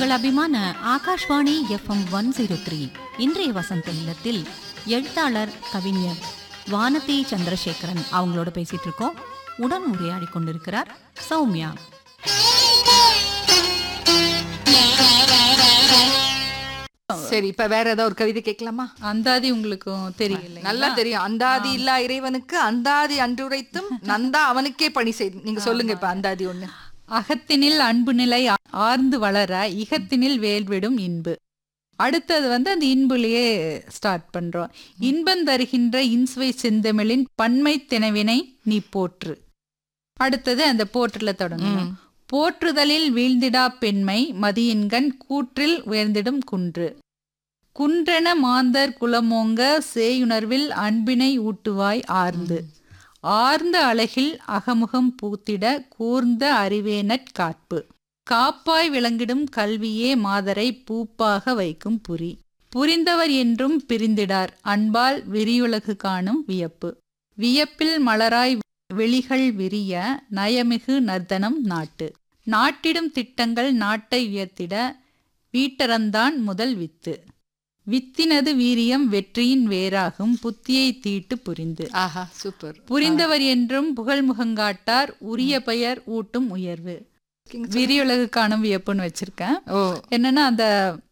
உங்கள் அபிமான Akashvani FM one zero three இன்றைய வசந்த இல்லத்தில் எழுத்தாளர் கவிஞர் வானதி சந்திரசேகரன் அவங்களோட பேசிட்டு இருக்கோம் உடன் உரையாடி கொண்டிருக்கிறார் சௌமியா சரி இப்ப வேற ஏதாவது ஒரு கவிதை கேட்கலாமா அந்தாதி உங்களுக்கும் தெரியல நல்லா தெரியும் அந்தாதி இல்லா இறைவனுக்கு அந்தாதி அன்றுரைத்தும் நந்தா அவனுக்கே பணி செய்து நீங்க சொல்லுங்க இப்ப அந்தாதி ஒண்ணு அகத்தினில் அன்பு நிலை ஆ- ஆர்ந்து வளர இகத்தினில் வேல்விடும் இன்பு அடுத்தது வந்து அந்த இன்புலயே ஸ்டார்ட் பண்றோம் இன்பம் தருகின்ற இன்சுவை செந்தமிழின் பன்மை தினவினை நீ போற்று அடுத்தது அந்த போற்றுல தொடங்கணும் போற்றுதலில் வீழ்ந்திடா பெண்மை மதியின்கண் கூற்றில் உயர்ந்திடும் குன்று குன்றென மாந்தர் குலமோங்க சேயுணர்வில் அன்பினை ஊட்டுவாய் ஆர்ந்து ஆர்ந்த அழகில் அகமுகம் பூத்திட கூர்ந்த அறிவேனற் காப்பு காப்பாய் விளங்கிடும் கல்வியே மாதரை பூப்பாக வைக்கும் புரி புரிந்தவர் என்றும் பிரிந்திடார் அன்பால் விரியுலகு காணும் வியப்பு வியப்பில் மலராய் வெளிகள் விரிய நயமிகு நர்த்தனம் நாட்டு நாட்டிடும் திட்டங்கள் நாட்டை உயர்த்திட வீட்டறந்தான் முதல் வித்து வித்தினது வீரியம் வெற்றியின் வேறாகும் புத்தியை தீட்டு புரிந்து ஆஹா சூப்பர் புரிந்தவர் என்றும் புகழ்முகங்காட்டார் உரிய பெயர் ஊட்டும் உயர்வு விரியுலகு காணும் வியப்புன்னு வச்சிருக்கேன் ஓ என்னன்னா அந்த